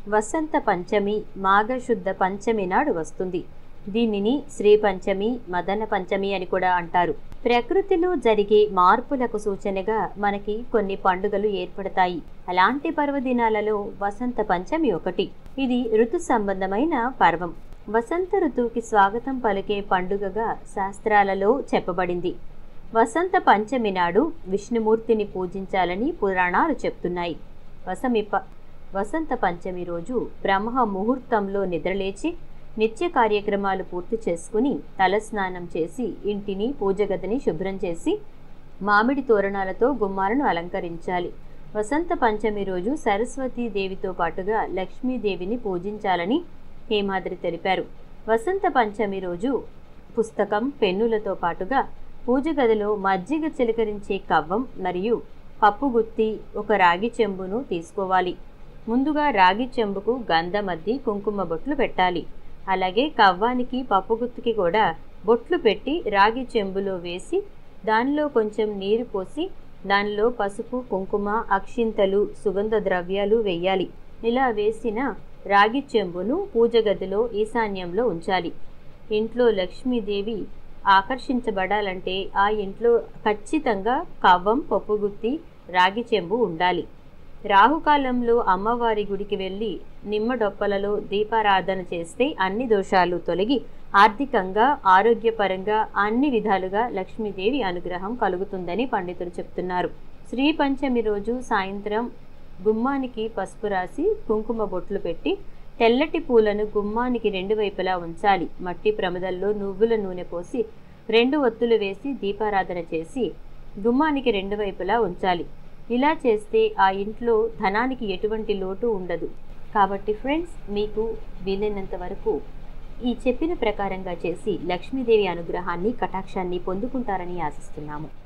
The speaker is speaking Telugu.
వసంత పంచమి మాఘశుద్ధ పంచమి నాడు వస్తుంది దీనిని శ్రీ పంచమి మదన పంచమి అని కూడా అంటారు ప్రకృతిలో జరిగే మార్పులకు సూచనగా మనకి కొన్ని పండుగలు ఏర్పడతాయి అలాంటి పర్వదినాలలో వసంత పంచమి ఒకటి ఇది ఋతు సంబంధమైన పర్వం వసంత ఋతువుకి స్వాగతం పలికే పండుగగా శాస్త్రాలలో చెప్పబడింది వసంత పంచమి నాడు విష్ణుమూర్తిని పూజించాలని పురాణాలు చెప్తున్నాయి వసమి ప వసంత పంచమి రోజు బ్రహ్మ ముహూర్తంలో నిద్రలేచి నిత్య కార్యక్రమాలు పూర్తి చేసుకుని తలస్నానం చేసి ఇంటిని పూజ గదిని శుభ్రం చేసి మామిడి తోరణాలతో గుమ్మాలను అలంకరించాలి వసంత పంచమి రోజు సరస్వతీ దేవితో పాటుగా లక్ష్మీదేవిని పూజించాలని హేమాద్రి తెలిపారు వసంత పంచమి రోజు పుస్తకం పెన్నులతో పాటుగా పూజ గదిలో మజ్జిగ చిలకరించే కవ్వం మరియు పప్పుగుత్తి ఒక రాగి చెంబును తీసుకోవాలి ముందుగా రాగి చెంబుకు గంధమద్ది కుంకుమ బొట్లు పెట్టాలి అలాగే కవ్వానికి పప్పుగుత్తికి కూడా బొట్లు పెట్టి రాగి చెంబులో వేసి దానిలో కొంచెం నీరు పోసి దానిలో పసుపు కుంకుమ అక్షింతలు సుగంధ ద్రవ్యాలు వేయాలి ఇలా వేసిన రాగి చెంబును పూజ గదిలో ఈశాన్యంలో ఉంచాలి ఇంట్లో లక్ష్మీదేవి ఆకర్షించబడాలంటే ఆ ఇంట్లో ఖచ్చితంగా కవ్వం పప్పుగుత్తి రాగి చెంబు ఉండాలి రాహుకాలంలో అమ్మవారి గుడికి వెళ్ళి నిమ్మ డొప్పలలో దీపారాధన చేస్తే అన్ని దోషాలు తొలగి ఆర్థికంగా ఆరోగ్యపరంగా అన్ని విధాలుగా లక్ష్మీదేవి అనుగ్రహం కలుగుతుందని పండితులు చెప్తున్నారు శ్రీ పంచమి రోజు సాయంత్రం గుమ్మానికి పసుపు రాసి కుంకుమ బొట్లు పెట్టి తెల్లటి పూలను గుమ్మానికి రెండు వైపులా ఉంచాలి మట్టి ప్రమదల్లో నువ్వుల నూనె పోసి రెండు ఒత్తులు వేసి దీపారాధన చేసి గుమ్మానికి రెండు వైపులా ఉంచాలి ఇలా చేస్తే ఆ ఇంట్లో ధనానికి ఎటువంటి లోటు ఉండదు కాబట్టి ఫ్రెండ్స్ మీకు వీలైనంత వరకు ఈ చెప్పిన ప్రకారంగా చేసి లక్ష్మీదేవి అనుగ్రహాన్ని కటాక్షాన్ని పొందుకుంటారని ఆశిస్తున్నాము